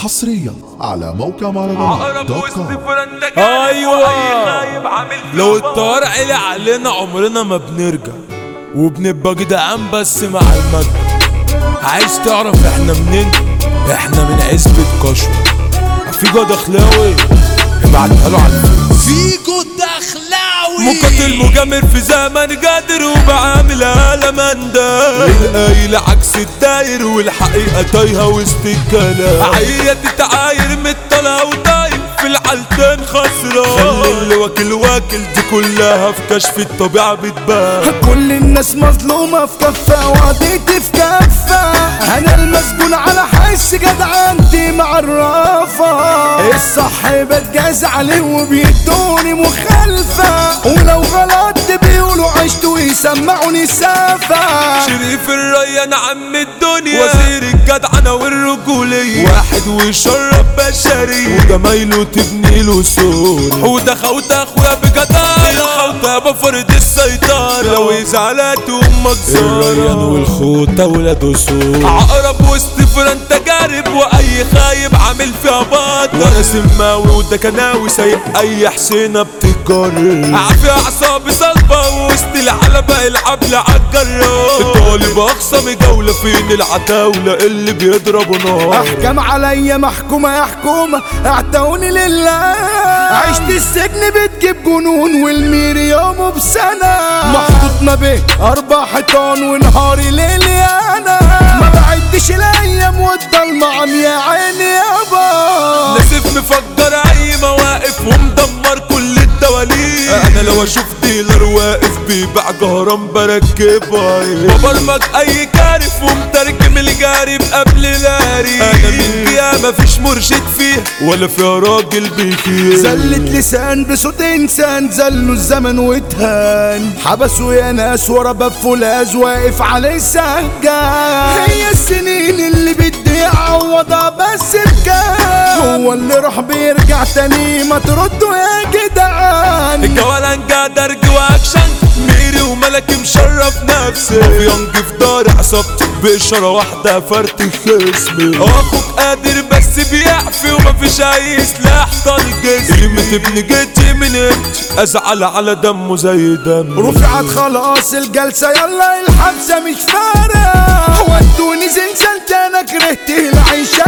حصريا على موقع مهرجانات اقرب دوت وسط كوم فرنتك أيوة. غايب عامل لو الطيار عالي علينا عمرنا ما بنرجع وبنبقى جدعان بس مع المجد عايز تعرف احنا منين احنا من عزبة كشوة في جد اخلاوي ابعتها له على الفيس فيكو دخلاوي مقاتل مجامر في زمن قادر وبعامل قلم داير القايل عكس الداير والحقيقة تايهة وسط الكلام عية تتعاير مطلع وطاير في الحالتين خسران خلي اللي واكل واكل دي كلها في كشف الطبيعة بتبان كل الناس مظلومة في كفة وقضيتي في كفة أنا المسجون على حس جدعنتي معرفة الصح بتجاز عليه وبيدوني مخالفة ولو غلطت بيقولوا عشت ويسمعوني سافة شريف الريان عم الدنيا وزير الجدعنة والرجولية واحد ويشرب بشرية وجمايله تبني له سوري وده خوت اخويا بجدارة الخوت ابو فرد السيطرة لو يزعلات امك زارة الريان والخوت ولاده سوري عقرب وسط فرن تجارب واي خايب عامل فيها باطل وانا سماوي وده كناوي سايق اي حسينة بتجرب عافية اعصابي صلبة وسط العلبة العبلة عالجراب الطالب اقسم جولة فين العتاولة اللي بيضربوا نار احكام عليا محكومة يا حكومة اعتوني لله عشت السجن بتجيب جنون والمير يومه بسنة محطوط ما بين اربع حيطان ونهاري ليلي انا ما بعدش الايام والضلمة عم يا عيني يابا ناسف مفجر اي مواقف ومدمر كل الدواليب انا لو اشوف ديلر واقف بيبيع جهران بركبها ببرمج اي كارف ومترجم الجارب قبل لاري انا من فيها مفيش مرشد فيها ولا فيها راجل بيخير زلت لسان بصوت انسان زلوا الزمن واتهان حبسوا يا ناس ورا باب فولاذ واقف عليه سجان هي السنين اللي بدي اعوضها بس بكام هو اللي راح بيرجع تاني ما تردوا يا جدعان الجولان قادر جواكشن ميري وملك مشرف نفسي مافيونج في دار عصابتي بإشارة واحدة فرتي خصمي أخوك قادر بس بيعفي ومفيش أي سلاح طال جسمي كلمة ابن جدي من ابني أزعل على دمه زي دمي رفعت خلاص الجلسة يلا الحبسة مش فارق ودوني زنزلت انا كرهت العيشة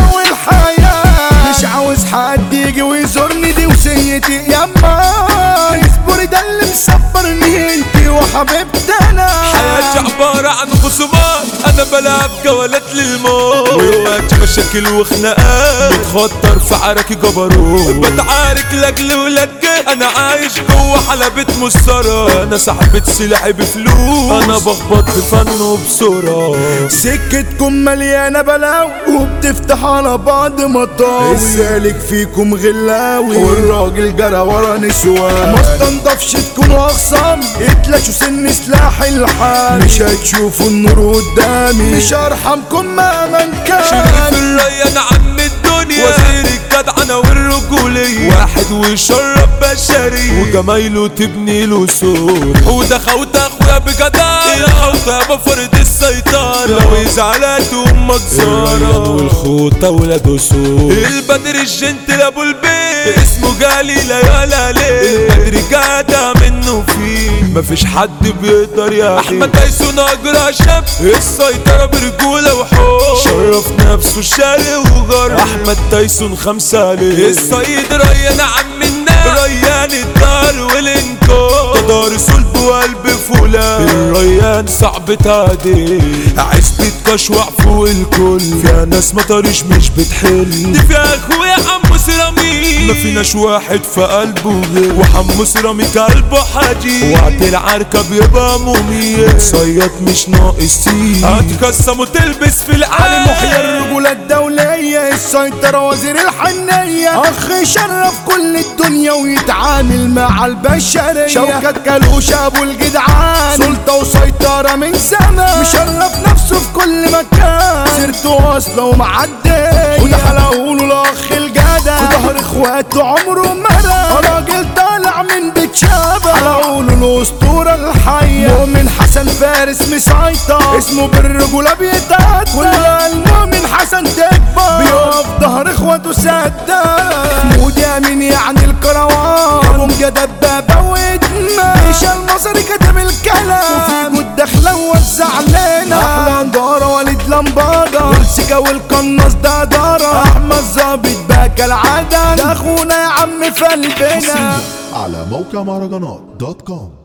والحياة مش عاوز حد يجي ويزورني دي وسيتي يما اصبري ده اللي مصبرني انتي وحبيبتي انا حياتي عبارة عن خصومات أنا بلعب جولات للموت وقت مشاكل وخناقات متخطر في عركي جبروت بتعارك لاجل ولك أنا عايش جوه حلبة مسطرة أنا صاحبة سلاحي بفلوس أنا بخبط بفن وبسرعة سكتكم مليانة بلاوي وبتفتح على بعض مطاوي السالك فيكم غلاوي والراجل جرى ورا نسوان ما استنضفش تكونوا اخصام اتلاشوا سن سلاح الحال مش هتشوفوا النور قدامي مش هرحمكم مهما شريف كان الريان عم الدنيا وزير الجدعنة والرجولية واحد ويشرب بشرية وجمايله تبني له سور وده خوت اخويا بجدارة الخوت ابو فرد السيطرة لو يزعلات امك زارة والخوت ولاده سور البدر الجنتل ابو البيت اسمه جالي ليالي ليه البدر جدع منه فيه مفيش حد بيقدر يا احمد تايسون اجرى شاب السيطرة برجولة وحب شرف نفسه شاري وغر احمد تايسون خمسة عليه السيد ريان عم الناس ريان الدار والانكار دار صلب وقلب فلان الريان صعب تعدي عزبة كشوع فوق الكل فيها ناس مطرش مش بتحل دي فيها اخويا عمو سيراميك ما فيناش واحد في قلبه غير وحمو سيراميك قلبه حديد وقت العركة بيبقى مميت صياد مش ناقصين هتكسم وتلبس في علي العالم محيي الرجولة الدولية السيطرة وزير الحنية أخ يشرف كل الدنيا ويتعامل مع البشرية شوكة كالوش أبو الجدعان سلطة وسيطرة من زمان مشرف نفسه في كل مكان سيرته واصلة ومعدية وده حلاوله الأخ الجدع في ظهر إخواته عمره مرة راجل طالع من بيت شابة حلاوله الأسطورة الحية مؤمن حسن فارس مسيطر اسمه بالرجولة بيتعدى كل المؤمن حسن تكبر بيقف ظهر اخواته مسدس مود يمين يعني الكروان ابو مجدد بابا ودنا مش المصري كتب الكلام وفي جود داخله ووزع علينا احلى نضاره وليد لمبادة والسكا والقناص ده دارة احمد ظابط بقى كالعادة ده اخونا يا عم في قلبنا على موقع مهرجانات دوت كوم